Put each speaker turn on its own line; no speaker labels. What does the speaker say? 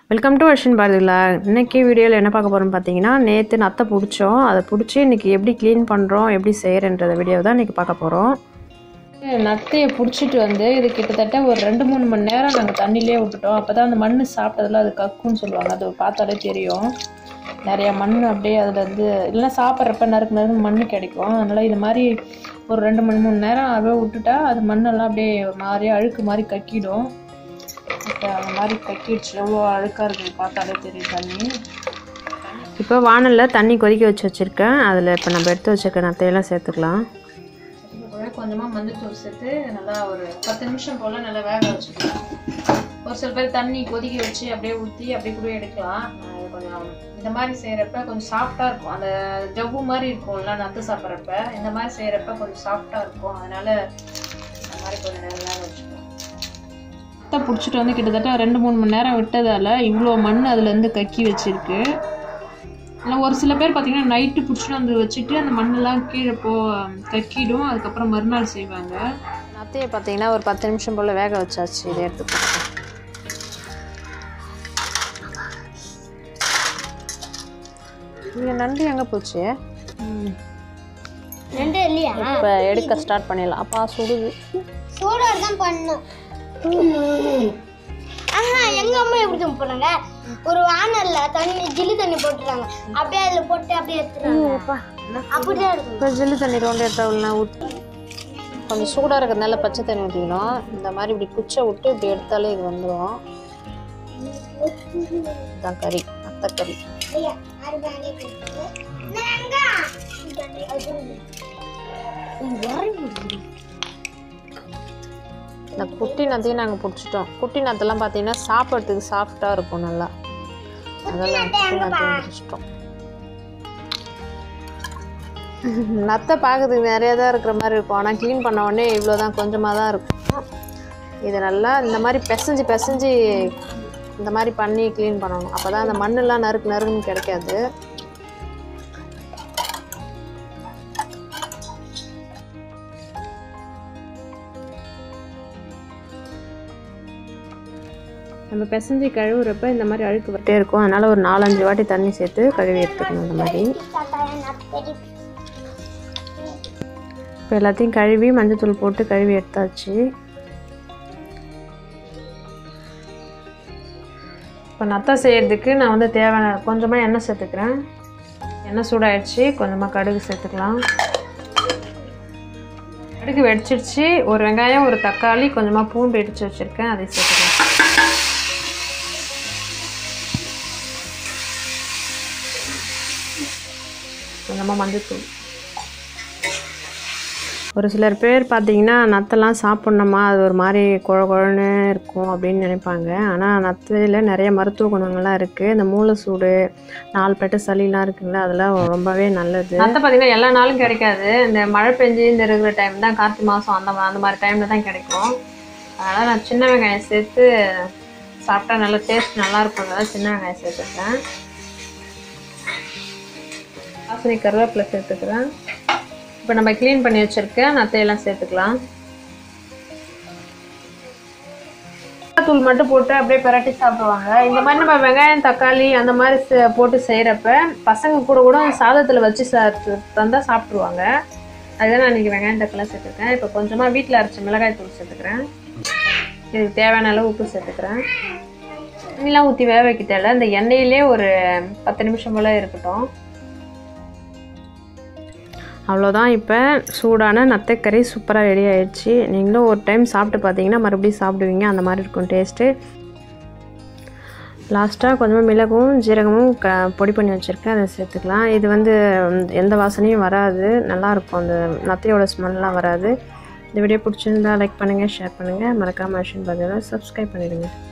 Welcome to வர்ஷன் பாரதிலா இன்னைக்கு வீடியோவில் என்ன பார்க்க போகிறோம்னு பார்த்தீங்கன்னா நேற்று நத்தை பிடிச்சோம் அதை பிடிச்சி இன்றைக்கி எப்படி க்ளீன் பண்ணுறோம் எப்படி செய்கிறன்றத வீடியோ தான் இன்றைக்கி பார்க்க போகிறோம் நத்தையை பிடிச்சிட்டு வந்து இது கிட்டத்தட்ட ஒரு ரெண்டு மூணு மணி நேரம் நாங்கள் தண்ணியிலே விட்டுட்டோம் அப்போ தான் அந்த மண் சாப்பிட்டதில் அது கக்குன்னு சொல்லுவாங்க அது பார்த்தாலே தெரியும் நிறைய மண் அப்படியே அதில் வந்து இல்லைன்னா சாப்பிட்றப்ப நறுக்கு நறுக்கு மண் கிடைக்கும் அதனால் இது மாதிரி ஒரு ரெண்டு மணி மூணு நேரம் அப்படியே விட்டுட்டா அது மண்ணெல்லாம் அப்படியே ஒரு மாதிரி அழுக்கு மாதிரி கக்கிடும் இப்போ அந்த மாதிரி கக்கிடுச்சு எவ்வளோ அழுக்காக இருக்குது பார்த்தாலே தெரியும் தண்ணி இப்போ வானலில் தண்ணி கொதிக்க வச்சு வச்சுருக்கேன் அதில் இப்போ நம்ம எடுத்து வச்சுருக்க நத்தையெல்லாம் சேர்த்துக்கலாம் கொஞ்சமாக மஞ்சள் சேர்த்து நல்லா ஒரு பத்து நிமிஷம் போல் நல்லா வேக வச்சுக்கலாம் ஒரு சில பேர் தண்ணி கொதிக்க வச்சு அப்படியே ஊற்றி அப்படியே கூட எடுக்கலாம் அது கொஞ்சம் இந்த மாதிரி செய்கிறப்ப கொஞ்சம் சாஃப்டாக இருக்கும் அந்த ஜவ்வு மாதிரி இருக்கும்ல நத்து சாப்பிட்றப்ப இந்த மாதிரி செய்கிறப்ப கொஞ்சம் சாஃப்டாக இருக்கும் அதனால் இந்த மாதிரி கொஞ்சம் நேரம் வேக வச்சுக்கலாம் நத்தை பிடிச்சிட்டு வந்து கிட்டத்தட்ட ரெண்டு மூணு மணி நேரம் விட்டதால் இவ்வளோ மண் அதுலேருந்து கக்கி வச்சிருக்கு ஆனால் ஒரு சில பேர் பார்த்தீங்கன்னா நைட்டு பிடிச்சிட்டு வந்து வச்சுட்டு அந்த மண்ணெல்லாம் கீழே போ கக்கிடும் அதுக்கப்புறம் மறுநாள் செய்வாங்க நத்தையை பார்த்தீங்கன்னா ஒரு பத்து நிமிஷம் போல் வேக வச்சாச்சு இதை எடுத்து இங்கே நண்டு எங்கே போச்சு
ரெண்டு இல்லையா
இப்போ எடுக்க ஸ்டார்ட் பண்ணிடலாம் அப்பா சுடுது
சூடாக தான் பண்ணும் ஆஹா எங்க அம்மா எப்படி தான் பண்ணாங்க ஒரு வானல்ல தண்ணி ஜில்லு தண்ணி போட்டுறாங்க அப்படியே அதுல போட்டு அப்படியே எடுத்துறாங்க அப்படிதான் இருக்கும்
இப்போ ஜில்லு தண்ணி ரோண்டு எடுத்தாவில்லாம் ஊற்றி கொஞ்சம் சூடாக இருக்கிறதுனால பச்சை தண்ணி ஊற்றிக்கணும் இந்த மாதிரி இப்படி குச்சை விட்டு இப்படி எடுத்தாலே இது வந்துடும் இதுதான் கறி அத்தை கறி
ஐயா, ஆறு பேங்கே கொடுத்து. நாங்க அது
இந்த குட்டி நத்தையும் நாங்கள் பிடிச்சிட்டோம் குட்டி நத்தெல்லாம் பார்த்தீங்கன்னா சாப்பிட்றதுக்கு சாஃப்டாக இருக்கும் நல்லா அதெல்லாம் குட்டி நத்தையும் பிடிச்சிட்டோம் நத்தை பார்க்கறதுக்கு நிறைய தான் இருக்கிற மாதிரி இருக்கும் ஆனால் க்ளீன் பண்ண உடனே இவ்வளோ தான் கொஞ்சமாக தான் இருக்கும் இது நல்லா இந்த மாதிரி பிசைஞ்சு பிசைஞ்சு இந்த மாதிரி பண்ணி க்ளீன் பண்ணணும் அப்போ தான் அந்த மண்ணெல்லாம் நறுக்கு நறுக்குன்னு கிடைக்காது நம்ம பிசைஞ்சு கழுவுறப்ப இந்த மாதிரி அழுக்கு விட்டே இருக்கும் அதனால் ஒரு நாலஞ்சு வாட்டி தண்ணி சேர்த்து கழுவி எடுத்துக்கணும் இந்த மாதிரி இப்போ எல்லாத்தையும் கழுவி மஞ்சத்தூள் போட்டு கழுவி எடுத்தாச்சு இப்போ நத்தை செய்கிறதுக்கு நான் வந்து தேவையான கொஞ்சமாக எண்ணெய் சேர்த்துக்கிறேன் எண்ணெய் சூடாயிடுச்சு கொஞ்சமாக கடுகு சேர்த்துக்கலாம் கடுகு வெடிச்சிடுச்சு ஒரு வெங்காயம் ஒரு தக்காளி கொஞ்சமாக பூண்டு இடித்து வச்சுருக்கேன் அதை சேர்த்துக்கலாம் கொஞ்சமாக மஞ்சத்தூள் ஒரு சிலர் பேர் பார்த்தீங்கன்னா நத்தெல்லாம் சாப்பிட்ணுமா அது ஒரு மாதிரி குழ குழன்னு இருக்கும் அப்படின்னு நினைப்பாங்க ஆனால் நத்தையில் நிறைய மருத்துவ குணங்கள்லாம் இருக்குது இந்த மூளை சூடு நாலு பெட்டு சளிலாம் இருக்குங்களா அதெல்லாம் ரொம்பவே நல்லது நத்தை பார்த்தீங்கன்னா எல்லா நாளும் கிடைக்காது இந்த மழை பெஞ்சு இந்த இருக்கிற டைம் தான் கார்த்திகை மாதம் அந்த மா- அந்த மாதிரி டைமில் தான் கிடைக்கும் அதனால் நான் சின்ன வெங்காயம் சேர்த்து சாப்பிட்டா நல்லா டேஸ்ட் நல்லா இருக்கும்னால சின்ன வெங்காயம் சேர்த்துருக்கேன் வாசனை கருவேப்பிலை சேர்த்துக்கிறேன் இப்போ நம்ம க்ளீன் பண்ணி வச்சுருக்க நத்தையெல்லாம் சேர்த்துக்கலாம் தூள் மட்டும் போட்டு அப்படியே பிரட்டி சாப்பிடுவாங்க இந்த மாதிரி நம்ம வெங்காயம் தக்காளி அந்த மாதிரி சே- போட்டு செய்கிறப்ப பசங்க கூட கூட சாதத்தில் வச்சு சா தந்தால் சாப்பிட்ருவாங்க அதுதான் நான் இன்றைக்கி வெங்காயம் தக்காளி சேர்த்துருக்கேன் இப்போ கொஞ்சமாக வீட்டில் அரைச்ச மிளகாய் தூள் சேர்த்துக்கிறேன் இதுக்கு தேவையான அளவு உப்பு சேர்த்துக்கிறேன் தண்ணிலாம் ஊற்றி வேக வைக்க தேவையில்ல இந்த எண்ணெயிலே ஒரு பத்து நிமிஷம் போல் இருக்கட்டும் அவ்வளோதான் இப்போ சூடான நத்தைக்கறி சூப்பராக ரெடி ஆயிடுச்சு நீங்களும் ஒரு டைம் சாப்பிட்டு பார்த்தீங்கன்னா மறுபடியும் சாப்பிடுவீங்க அந்த மாதிரி இருக்கும் டேஸ்ட்டு லாஸ்ட்டாக கொஞ்சமாக மிளகும் ஜீரகமும் க பொடி பண்ணி வச்சுருக்கேன் அதை சேர்த்துக்கலாம் இது வந்து ம், எந்த வாசனையும் வராது நல்லாயிருக்கும் அந்த நத்தையோட ஸ்மெல்லாம் வராது இந்த வீடியோ பிடிச்சிருந்தா லைக் பண்ணுங்கள் ஷேர் பண்ணுங்கள் மறக்காமல் விஷயம் பார்த்தீங்கன்னா சப்ஸ்கிரைப் பண்ணிடுங்க